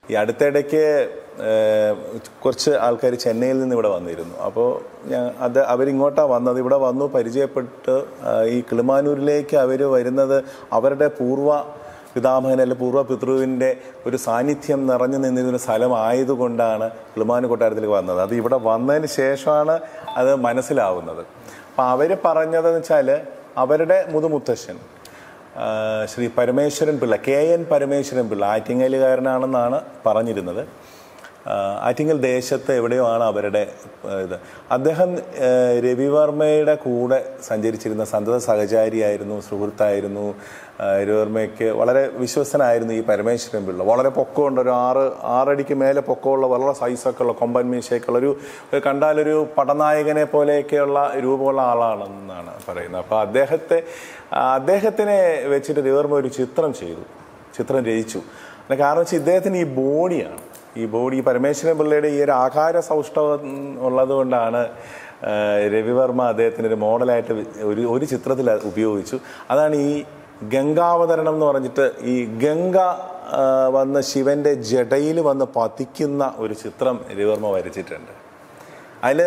ഈ അടുത്തിടയ്ക്ക് ഏഹ്, കുറച്ച് ആൾക്കാർ ചെന്നൈയിൽ നിന്ന് ഇവിടെ വന്നിരുന്നു അപ്പോൾ ഞാൻ അത് അവരിങ്ങോട്ടാണ് വന്നത് ഇവിടെ വന്നു പരിചയപ്പെട്ട് ആ, ഈ കിളിമാനൂരിലേക്ക് അവർ വരുന്നത് അവരുടെ പൂർവ്വ പിതാമഹൻ അല്ലെ പൂർവ്വ പിതൃവിൻ്റെ ഒരു സാന്നിധ്യം നിറഞ്ഞു നിന്നിരുന്ന സ്ഥലമായതുകൊണ്ടാണ് കിളിമാനൂർ കൊട്ടാരത്തിലേക്ക് വന്നത് അത് ഇവിടെ വന്നതിന് ശേഷമാണ് അത് മനസ്സിലാവുന്നത് അപ്പം അവർ പറഞ്ഞതെന്ന് വെച്ചാൽ അവരുടെ മുതുമുത്തശ്ശൻ ആ, ശ്രീ പരമേശ്വരൻ പിള്ള കെ എൻ പരമേശ്വരൻ പിള്ള ആറ്റിങ്ങലുകാരനാണെന്നാണ് പറഞ്ഞിരുന്നത് ആ, ആറ്റിങ്ങൽ ദേശത്ത് എവിടെയോ ആണ് അവരുടെ ആ, ഇത് അദ്ദേഹം ആ, രവിവർമ്മയുടെ കൂടെ സഞ്ചരിച്ചിരുന്ന സന്തത സഹചാരിയായിരുന്നു സുഹൃത്തായിരുന്നു ആ, രവിവർമ്മയ്ക്ക് വളരെ വിശ്വസനായിരുന്നു ഈ പരമേശ്വരൻ പിള്ള വളരെ പൊക്കമുണ്ട് ഒരു ആറ് ആറടിക്ക് മേലെ പൊക്കമുള്ള വളരെ സൈസൊക്കെ ഉള്ള കൊമ്പൻ മീശയൊക്കെ ഉള്ള ഒരു ഒരു കണ്ടാലൊരു പടനായകനെ പോലെയൊക്കെയുള്ള രൂപമുള്ള ആളാണെന്നാണ് പറയുന്നത് അപ്പോൾ അദ്ദേഹത്തെ ആ, അദ്ദേഹത്തിനെ വെച്ചിട്ട് രവിവർമ്മ ഒരു ചിത്രം ചെയ്തു ചിത്രം രചിച്ചു അതിന് കാരണം വെച്ചാൽ ഇദ്ദേഹത്തിന് ഈ ബോഡിയാണ് ഈ ബോഡി പരമേശ്വരൻ പിള്ളയുടെ ഈ ഒരു ആകാര സൗഷ്ഠവം ഉള്ളത് കൊണ്ടാണ് ആ, രവിവർമ്മ അദ്ദേഹത്തിന് ഒരു മോഡലായിട്ട് ഒരു ഒരു ചിത്രത്തിൽ അത് ഉപയോഗിച്ചു അതാണ് ഈ ഗംഗാവതരണം എന്ന് പറഞ്ഞിട്ട് ഈ ഗംഗ ആ, വന്ന് ശിവന്റെ ജടയിൽ വന്ന് പതിക്കുന്ന ഒരു ചിത്രം രവിവർമ്മ വരച്ചിട്ടുണ്ട് അതിൽ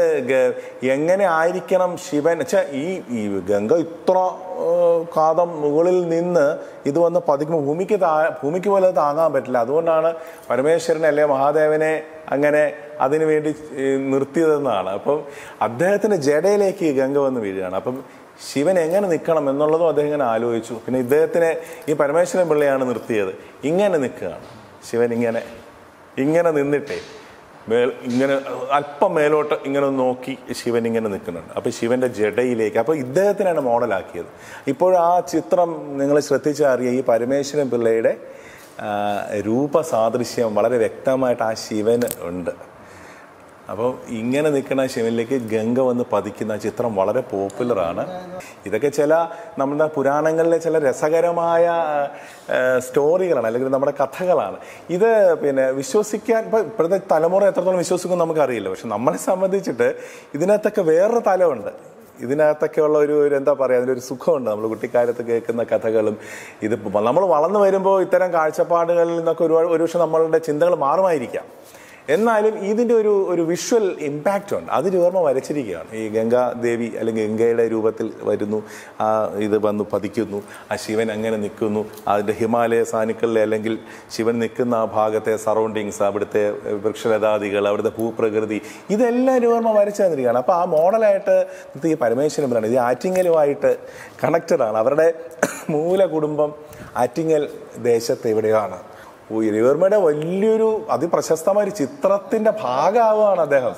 എങ്ങനെ ആയിരിക്കണം ശിവൻ വെച്ചാൽ ഈ ഈ ഗംഗ ഇത്ര ആ, കാതം മുകളിൽ നിന്ന് ഇത് വന്ന് പതിക്കുമ്പോൾ ഭൂമിക്ക് താ ഭൂമിക്ക് പോലെ താങ്ങാൻ പറ്റില്ല അതുകൊണ്ടാണ് പരമേശ്വരനെ അല്ലെ മഹാദേവനെ അങ്ങനെ അതിനു വേണ്ടി ഈ, നിർത്തിയതെന്നാണ് അപ്പം അദ്ദേഹത്തിന്റെ ജടയിലേക്ക് ഈ ഗംഗ വന്ന് വീഴുകയാണ് അപ്പം ശിവൻ എങ്ങനെ നിൽക്കണം എന്നുള്ളതും അദ്ദേഹം ഇങ്ങനെ ആലോചിച്ചു പിന്നെ ഇദ്ദേഹത്തിനെ ഈ പരമേശ്വരൻ പിള്ളയാണ് നിർത്തിയത് ഇങ്ങനെ നിൽക്കുകയാണ് ശിവൻ ഇങ്ങനെ ഇങ്ങനെ നിന്നിട്ടേ മേൽ ഇങ്ങനെ അല്പം മേലോട്ട് ഇങ്ങനെ ഒന്ന് നോക്കി ശിവൻ ഇങ്ങനെ നിൽക്കുന്നുണ്ട് അപ്പോൾ ശിവന്റെ ജടയിലേക്ക് അപ്പോൾ ഇദ്ദേഹത്തിനാണ് മോഡലാക്കിയത് ഇപ്പോൾ ആ ചിത്രം നിങ്ങൾ ശ്രദ്ധിച്ചാൽ അറിയാം ഈ പരമേശ്വരൻ പിള്ളയുടെ ആ, രൂപസാദൃശ്യം വളരെ വ്യക്തമായിട്ട് ആ ശിവന് ഉണ്ട് അപ്പോൾ ഇങ്ങനെ നിൽക്കുന്ന ശിവനിലേക്ക് ഗംഗ വന്ന് പതിക്കുന്ന ആ ചിത്രം വളരെ പോപ്പുലറാണ് ഇതൊക്കെ ചില നമ്മുടെ പുരാണങ്ങളിലെ ചില രസകരമായ ആ, സ്റ്റോറികളാണ് അല്ലെങ്കിൽ നമ്മുടെ കഥകളാണ് ഇത് പിന്നെ വിശ്വസിക്കാൻ ഇപ്പം ഇപ്പോഴത്തെ തലമുറ എത്രത്തോളം വിശ്വസിക്കും നമുക്കറിയില്ല പക്ഷെ നമ്മളെ സംബന്ധിച്ചിട്ട് ഇതിനകത്തൊക്കെ വേറൊരു തലമുണ്ട് ഇതിനകത്തൊക്കെ ഉള്ള ഒരു ഒരു എന്താ പറയുക അതിൻ്റെ ഒരു സുഖമുണ്ട് നമ്മൾ കുട്ടിക്കാലത്ത് കേൾക്കുന്ന കഥകളും ഇത് നമ്മൾ വളർന്നു വരുമ്പോൾ ഇത്തരം കാഴ്ചപ്പാടുകളിൽ നിന്നൊക്കെ ഒരുപാട് ഒരുപക്ഷെ നമ്മളുടെ ചിന്തകൾ മാറുമായിരിക്കാം എന്നാലും ഇതിൻ്റെ ഒരു ഒരു വിഷ്വൽ ഇമ്പാക്റ്റ് ഉണ്ട് അത് ഓർമ്മ വരച്ചിരിക്കുകയാണ് ഈ ഗംഗാദേവി അല്ലെങ്കിൽ ഗംഗയുടെ രൂപത്തിൽ വരുന്നു ആ ഇത് വന്ന് പതിക്കുന്നു ആ ശിവൻ അങ്ങനെ നിൽക്കുന്നു അതിൻ്റെ ഹിമാലയ സാനുക്കളിൽ അല്ലെങ്കിൽ ശിവൻ നിൽക്കുന്ന ആ ഭാഗത്തെ സറൗണ്ടിങ്സ് അവിടുത്തെ വൃക്ഷലതാദികൾ അവിടുത്തെ ഭൂപ്രകൃതി ഇതെല്ലാം ഓർമ്മ വരച്ചു തന്നിരിക്കുകയാണ് അപ്പോൾ ആ മോഡലായിട്ട് ഇത് ഈ പരമേശ്വരൻ പറയാണ് ഇത് ആറ്റിങ്ങലുമായിട്ട് കണക്റ്റഡ് ആണ് അവരുടെ മൂല കുടുംബം ആറ്റിങ്ങൽ ദേശത്ത് എവിടെയാണ് ഓ രവിവർമ്മയുടെ വലിയൊരു അതിപ്രശസ്തമായ ഒരു ചിത്രത്തിന്റെ ഭാഗമാവുകയാണ് അദ്ദേഹം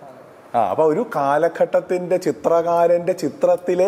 ആ അപ്പൊ ഒരു കാലഘട്ടത്തിന്റെ ചിത്രകാരന്റെ ചിത്രത്തിലെ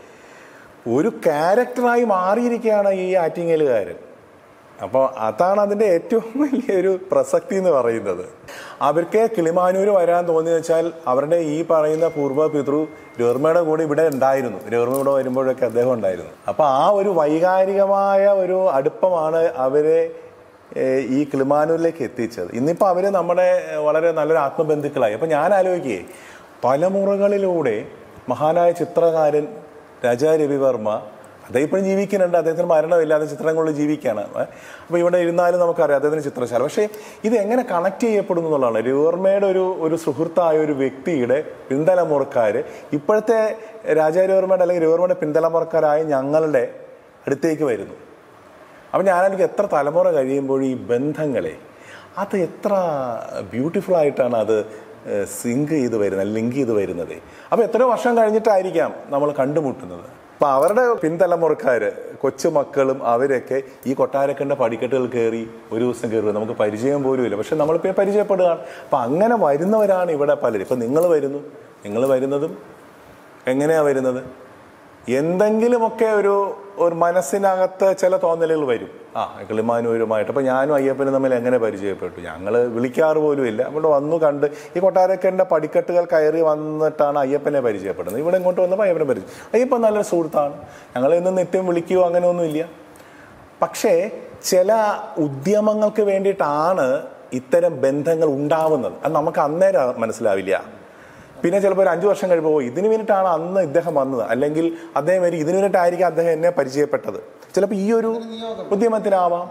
ഒരു ക്യാരക്ടറായി മാറിയിരിക്കുകയാണ് ഈ ആറ്റിങ്ങലുകാരൻ അപ്പോൾ അതാണ് അതിൻ്റെ ഏറ്റവും വലിയൊരു പ്രസക്തി എന്ന് പറയുന്നത് അവർക്ക് കിളിമാനൂർ വരാൻ തോന്നിയെന്ന് വെച്ചാൽ അവരുടെ ഈ പറയുന്ന പൂർവ്വ പിതൃ രവർമ്മയുടെ കൂടെ ഇവിടെ ഉണ്ടായിരുന്നു രവർമ്മ ഇവിടെ വരുമ്പോഴൊക്കെ അദ്ദേഹം ഉണ്ടായിരുന്നു അപ്പോൾ ആ ഒരു വൈകാരികമായ ഒരു അടുപ്പമാണ് അവരെ ഏഹ്, ഈ കിളിമാനൂരിലേക്ക് എത്തിച്ചത് ഇന്നിപ്പോൾ അവർ നമ്മുടെ ഏഹ്, വളരെ നല്ലൊരു ആത്മബന്ധുക്കളായി അപ്പം ഞാൻ ആലോചിക്കേ തലമുറകളിലൂടെ മഹാനായ ചിത്രകാരൻ രാജാ രവിവർമ്മ അദ്ദേഹം ഇപ്പോഴും ജീവിക്കുന്നുണ്ട് അദ്ദേഹത്തിന് മരണമില്ലാതെ ചിത്രങ്ങളിൽ ജീവിക്കുകയാണ് അപ്പോൾ ഇവിടെ ഇരുന്നാലും നമുക്കറിയാം അദ്ദേഹത്തിന് ചിത്രശാല പക്ഷേ ഇത് എങ്ങനെ കണക്ട് ചെയ്യപ്പെടുന്നു എന്നുള്ളതാണ് രവിവർമ്മയുടെ ഒരു ഒരു സുഹൃത്തായ ഒരു വ്യക്തിയുടെ പിന്തലമുറക്കാർ ഇപ്പോഴത്തെ രാജാ രവിവർമ്മയുടെ അല്ലെങ്കിൽ രവിവർമ്മയുടെ പിന്തലമുറക്കാരായ ഞങ്ങളുടെ അടുത്തേക്ക് വരുന്നു അപ്പം ഞാനെനിക്ക് എത്ര തലമുറ കഴിയുമ്പോൾ ഈ ബന്ധങ്ങളെ അത് എത്ര ബ്യൂട്ടിഫുൾ ആയിട്ടാണ് അത് സിങ്ക് ചെയ്ത് വരുന്നത് ലിങ്ക് ചെയ്ത് വരുന്നത് അപ്പോൾ എത്രയോ വർഷം കഴിഞ്ഞിട്ടായിരിക്കാം നമ്മൾ കണ്ടുമുട്ടുന്നത് അപ്പം അവരുടെ പിൻതലമുറക്കാര് കൊച്ചുമക്കളും അവരൊക്കെ ഈ കൊട്ടാരക്കണ്ട പടിക്കെട്ടുകൾ കയറി ഒരു ദിവസം കയറുക നമുക്ക് പരിചയം പോലും ഇല്ല പക്ഷെ നമ്മളിപ്പോൾ പരിചയപ്പെടുകയാണ് അപ്പം അങ്ങനെ വരുന്നവരാണ് ഇവിടെ പലരും ഇപ്പം നിങ്ങൾ വരുന്നു നിങ്ങൾ വരുന്നതും എങ്ങനെയാണ് വരുന്നത് എന്തെങ്കിലുമൊക്കെ ഒരു ഒരു മനസ്സിനകത്ത് ചില തോന്നലുകൾ വരും ആ കിളിമാനൂരുമായിട്ട് അപ്പോൾ ഞാനും അയ്യപ്പനും തമ്മിൽ എങ്ങനെ പരിചയപ്പെട്ടു ഞങ്ങൾ വിളിക്കാറ് പോലും ഇല്ല ഇവിടെ വന്നു കണ്ട് ഈ കൊട്ടാരക്കൻ്റെ പടിക്കെട്ടുകൾ കയറി വന്നിട്ടാണ് അയ്യപ്പനെ പരിചയപ്പെടുന്നത് ഇവിടെ ഇങ്ങോട്ട് വന്നപ്പോൾ അയ്യപ്പനെ പരിചയം അയ്യപ്പൻ നല്ലൊരു സുഹൃത്താണ് ഞങ്ങൾ ഇന്ന് നിത്യം വിളിക്കുകയോ അങ്ങനെയൊന്നുമില്ല പക്ഷേ ചില ഉദ്യമങ്ങൾക്ക് വേണ്ടിയിട്ടാണ് ഇത്തരം ബന്ധങ്ങൾ ഉണ്ടാവുന്നത് അത് നമുക്ക് അന്നേരം മനസ്സിലാവില്ല പിന്നെ ചിലപ്പോൾ ഒരു അഞ്ചു വർഷം കഴിയുമ്പോൾ ഓ, ഇതിന് വേണ്ടിയിട്ടാണ് അന്ന് ഇദ്ദേഹം വന്നത് അല്ലെങ്കിൽ അദ്ദേഹം വരും ഇതിന് വേണ്ടിയിട്ടായിരിക്കും അദ്ദേഹം എന്നെ പരിചയപ്പെട്ടത് ചിലപ്പോൾ ഈ ഒരു ഉദ്യമത്തിനാവാം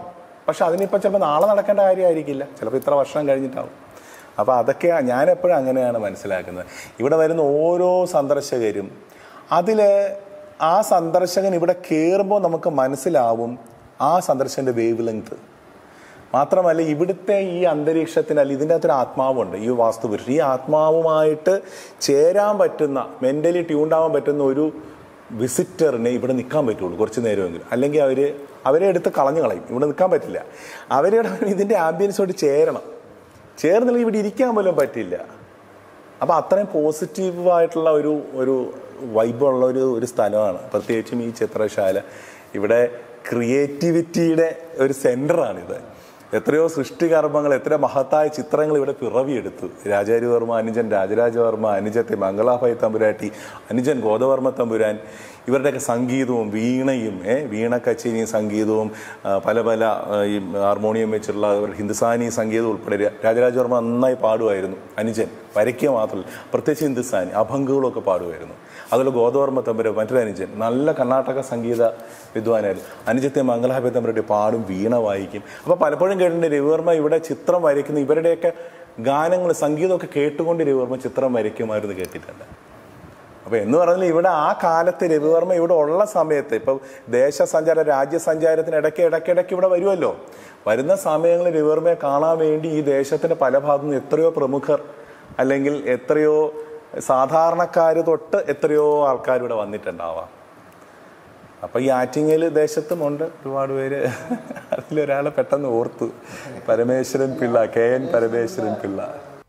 പക്ഷെ അതിനിപ്പോൾ ചിലപ്പോൾ നാളെ നടക്കേണ്ട കാര്യമായിരിക്കില്ല ചിലപ്പോൾ ഇത്ര വർഷം കഴിഞ്ഞിട്ടാവും അപ്പോൾ അതൊക്കെ ഞാൻ എപ്പോഴും അങ്ങനെയാണ് മനസ്സിലാക്കുന്നത് ഇവിടെ വരുന്ന ഓരോ സന്ദർശകരും അതിൽ ആ സന്ദർശകൻ ഇവിടെ കയറുമ്പോൾ നമുക്ക് മനസ്സിലാവും ആ സന്ദർശകൻ്റെ വേവ് ലെങ്ത് മാത്രമല്ല ഇവിടുത്തെ ഈ അന്തരീക്ഷത്തിന് അല്ല ഇതിൻ്റെ അകത്തൊരു ആത്മാവുണ്ട് ഈ വാസ്തുപുരുഷൻ ഈ ആത്മാവുമായിട്ട് ചേരാൻ പറ്റുന്ന മെൻ്റലി ട്യൂണ്ടാവാൻ പറ്റുന്ന ഒരു വിസിറ്ററിനെ ഇവിടെ നിൽക്കാൻ പറ്റുള്ളൂ കുറച്ച് നേരമെങ്കിലും അല്ലെങ്കിൽ അവർ അവരെ എടുത്ത് കളഞ്ഞു കളയും ഇവിടെ നിൽക്കാൻ പറ്റില്ല അവരുടെ ഇതിൻ്റെ ആംബിയൻസോട് ചേരണം ചേർന്നില്ലെങ്കിൽ ഇവിടെ ഇരിക്കാൻ പോലും പറ്റില്ല അപ്പോൾ അത്രയും പോസിറ്റീവായിട്ടുള്ള ഒരു ഒരു വൈബുള്ള ഒരു ഒരു സ്ഥലമാണ് പ്രത്യേകിച്ചും ഈ ചിത്രശാല ഇവിടെ ക്രിയേറ്റിവിറ്റിയുടെ ഒരു സെൻ്ററാണിത് എത്രയോ സൃഷ്ടികർമ്മങ്ങൾ എത്ര മഹത്തായ ചിത്രങ്ങൾ ഇവിടെ പിറവിയെടുത്തു രാജാരിവർമ്മ അനുജൻ രാജരാജവർമ്മ അനുജത്തെ മംഗളാഭായി തമ്പുരാട്ടി അനുജൻ ഗോദവർമ്മ തമ്പുരാൻ ഇവരുടെയൊക്കെ സംഗീതവും വീണയും ഏ വീണ കച്ചേരിയും സംഗീതവും ആ, പല പല ആ, ഈ ഹാർമോണിയം വെച്ചുള്ള ഒരു ഹിന്ദുസ്ഥാനി സംഗീതം ഉൾപ്പെടെ രാ- രാജരാജവർമ്മ നന്നായി പാടുമായിരുന്നു അനുജൻ വരയ്ക്കുക മാത്രമല്ല പ്രത്യേകിച്ച് ഹിന്ദുസ്ഥാനി അഭംഗുകളൊക്കെ പാടുമായിരുന്നു അതുപോലെ ഗോദവർമ്മ തമ്പുര മറ്റൊരു അനുജൻ നല്ല കർണാടക സംഗീത വിദ്വാനായിരുന്നു അനുജത്തെ മംഗളാഭ്യ തമ്പുരട്ടി പാടും വീണ വായിക്കും അപ്പോൾ പലപ്പോഴും കേട്ടിട്ടുണ്ട് രവിവർമ്മ ഇവിടെ ചിത്രം വരയ്ക്കുന്ന ഇവരുടെയൊക്കെ ഗാനങ്ങൾ സംഗീതമൊക്കെ കേട്ടുകൊണ്ട് രവിവർമ്മ ചിത്രം വരയ്ക്കുമായിരുന്നു കേട്ടിട്ടുണ്ട് അപ്പൊ എന്ന് പറഞ്ഞാൽ ഇവിടെ ആ കാലത്ത് രവിവർമ്മ ഇവിടെ ഉള്ള സമയത്ത് ഇപ്പൊ ദേശസഞ്ചാര രാജ്യസഞ്ചാരത്തിന് ഇടയ്ക്ക് ഇടയ്ക്കിടയ്ക്ക് ഇവിടെ വരുമല്ലോ വരുന്ന സമയങ്ങളിൽ രവിവർമ്മയെ കാണാൻ വേണ്ടി ഈ ദേശത്തിന്റെ പല ഭാഗത്തു നിന്ന് എത്രയോ പ്രമുഖർ അല്ലെങ്കിൽ എത്രയോ സാധാരണക്കാർ തൊട്ട് എത്രയോ ആൾക്കാർ ഇവിടെ വന്നിട്ടുണ്ടാവാം അപ്പൊ ഈ ആറ്റിങ്ങൽ ദേശത്തുമുണ്ട് ഒരുപാട് പേര് അതിലൊരാളെ പെട്ടെന്ന് ഓർത്തു പരമേശ്വരൻ പിള്ള കെ എൻ പരമേശ്വരൻ പിള്ള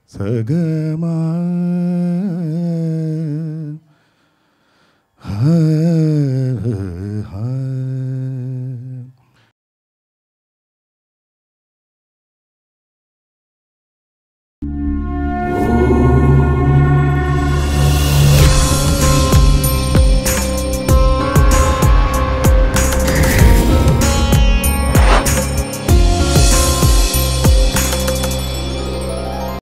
സഗമ ഹ